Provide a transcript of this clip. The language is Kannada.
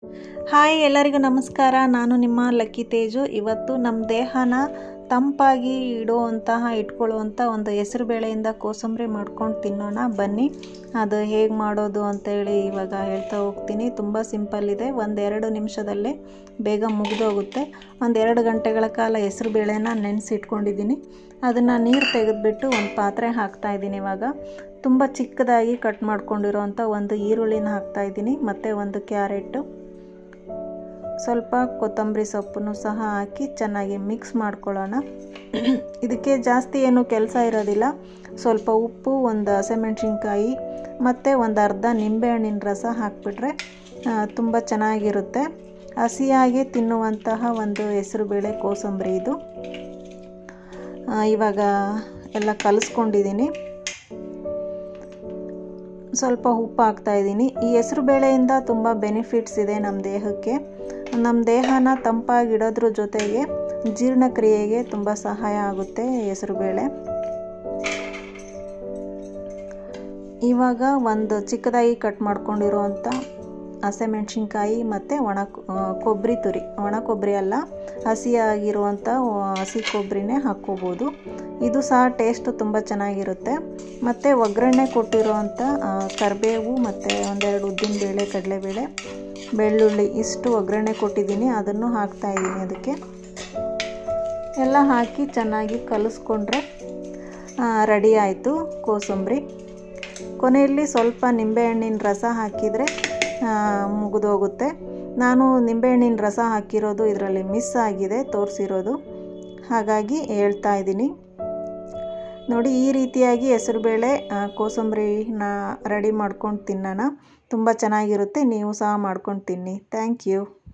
ಹಾಯ್ ಎಲ್ಲರಿಗೂ ನಮಸ್ಕಾರ ನಾನು ನಿಮ್ಮ ಲಕ್ಕಿ ತೇಜು ಇವತ್ತು ನಮ್ಮ ದೇಹನ ತಂಪಾಗಿ ಇಡುವಂತಹ ಇಟ್ಕೊಳ್ಳುವಂಥ ಒಂದು ಹೆಸರು ಬೇಳೆಯಿಂದ ಕೋಸಂಬರಿ ಮಾಡ್ಕೊಂಡು ತಿನ್ನೋಣ ಬನ್ನಿ ಅದು ಹೇಗೆ ಮಾಡೋದು ಅಂತೇಳಿ ಇವಾಗ ಹೇಳ್ತಾ ಹೋಗ್ತೀನಿ ತುಂಬ ಸಿಂಪಲ್ ಇದೆ ಒಂದೆರಡು ನಿಮಿಷದಲ್ಲೇ ಬೇಗ ಮುಗಿದೋಗುತ್ತೆ ಒಂದೆರಡು ಗಂಟೆಗಳ ಕಾಲ ಹೆಸರು ಬೇಳೆನ ನೆನೆಸಿಟ್ಕೊಂಡಿದ್ದೀನಿ ಅದನ್ನು ನೀರು ತೆಗೆದುಬಿಟ್ಟು ಒಂದು ಪಾತ್ರೆ ಹಾಕ್ತಾ ಇದ್ದೀನಿ ಇವಾಗ ತುಂಬ ಚಿಕ್ಕದಾಗಿ ಕಟ್ ಮಾಡ್ಕೊಂಡಿರೋವಂಥ ಒಂದು ಈರುಳ್ಳಿನ ಹಾಕ್ತಾಯಿದ್ದೀನಿ ಮತ್ತು ಒಂದು ಕ್ಯಾರೆಟು ಸ್ವಲ್ಪ ಕೊತ್ತಂಬರಿ ಸೊಪ್ಪನ್ನು ಸಹ ಹಾಕಿ ಚೆನ್ನಾಗಿ ಮಿಕ್ಸ್ ಮಾಡ್ಕೊಳ್ಳೋಣ ಇದಕ್ಕೆ ಜಾಸ್ತಿ ಏನು ಕೆಲಸ ಇರೋದಿಲ್ಲ ಸ್ವಲ್ಪ ಉಪ್ಪು ಒಂದು ಹಸಿಮೆಣ್ಸಿನ್ಕಾಯಿ ಮತ್ತು ಒಂದು ಅರ್ಧ ನಿಂಬೆಹಣ್ಣಿನ ರಸ ಹಾಕಿಬಿಟ್ರೆ ತುಂಬ ಚೆನ್ನಾಗಿರುತ್ತೆ ಹಸಿಯಾಗಿ ತಿನ್ನುವಂತಹ ಒಂದು ಹೆಸರುಬೇಳೆ ಕೋಸಂಬರಿ ಇದು ಇವಾಗ ಎಲ್ಲ ಕಲಿಸ್ಕೊಂಡಿದ್ದೀನಿ ಸ್ವಲ್ಪ ಉಪ್ಪು ಹಾಕ್ತಾಯಿದ್ದೀನಿ ಈ ಹೆಸರು ಬೇಳೆಯಿಂದ ತುಂಬ ಬೆನಿಫಿಟ್ಸ್ ಇದೆ ನಮ್ಮ ದೇಹಕ್ಕೆ ನಮ್ಮ ದೇಹನ ತಂಪಾಗಿಡೋದ್ರ ಜೊತೆಗೆ ಜೀರ್ಣಕ್ರಿಯೆಗೆ ತುಂಬ ಸಹಾಯ ಆಗುತ್ತೆ ಹೆಸರುಬೇಳೆ ಇವಾಗ ಒಂದು ಚಿಕ್ಕದಾಗಿ ಕಟ್ ಮಾಡ್ಕೊಂಡಿರುವಂಥ ಹಸಿಮೆಣ್ಸಿನ್ಕಾಯಿ ಮತ್ತು ಒಣ ಕೊಬ್ಬರಿ ತುರಿ ಒಣ ಕೊಬ್ಬರಿ ಅಲ್ಲ ಹಸಿಯಾಗಿರುವಂಥ ಹಸಿ ಕೊಬ್ಬರಿನೇ ಹಾಕ್ಕೋಬೋದು ಇದು ಸಹ ಟೇಸ್ಟು ತುಂಬ ಚೆನ್ನಾಗಿರುತ್ತೆ ಮತ್ತು ಒಗ್ಗರಣೆ ಕೊಟ್ಟಿರುವಂಥ ಕರಿಬೇವು ಮತ್ತು ಒಂದೆರಡು ಉದ್ದಿನಬೇಳೆ ಕಡಲೆಬೇಳೆ ಬೆಳ್ಳುಳ್ಳಿ ಇಷ್ಟು ಒಗ್ಗರಣೆ ಕೊಟ್ಟಿದ್ದೀನಿ ಅದನ್ನು ಹಾಕ್ತಾಯಿದ್ದೀನಿ ಅದಕ್ಕೆ ಎಲ್ಲ ಹಾಕಿ ಚೆನ್ನಾಗಿ ಕಲಿಸ್ಕೊಂಡ್ರೆ ರೆಡಿ ಆಯಿತು ಕೋಸಂಬರಿ ಕೊನೆಯಲ್ಲಿ ಸ್ವಲ್ಪ ನಿಂಬೆಹಣ್ಣಿನ ರಸ ಹಾಕಿದರೆ ಮುಗಿದೋಗುತ್ತೆ ನಾನು ನಿಂಬೆಹಣ್ಣಿನ ರಸ ಹಾಕಿರೋದು ಇದರಲ್ಲಿ ಮಿಸ್ ಆಗಿದೆ ತೋರಿಸಿರೋದು ಹಾಗಾಗಿ ಹೇಳ್ತಾ ಇದ್ದೀನಿ ನೋಡಿ ಈ ರೀತಿಯಾಗಿ ಹೆಸರುಬೇಳೆ ಕೋಸಂಬರಿನ ರೆಡಿ ಮಾಡ್ಕೊಂಡು ತಿನ್ನೋಣ ತುಂಬ ಚೆನ್ನಾಗಿರುತ್ತೆ ನೀವು ಸಹ ಮಾಡ್ಕೊಂಡು ತಿನ್ನಿ ಥ್ಯಾಂಕ್ ಯು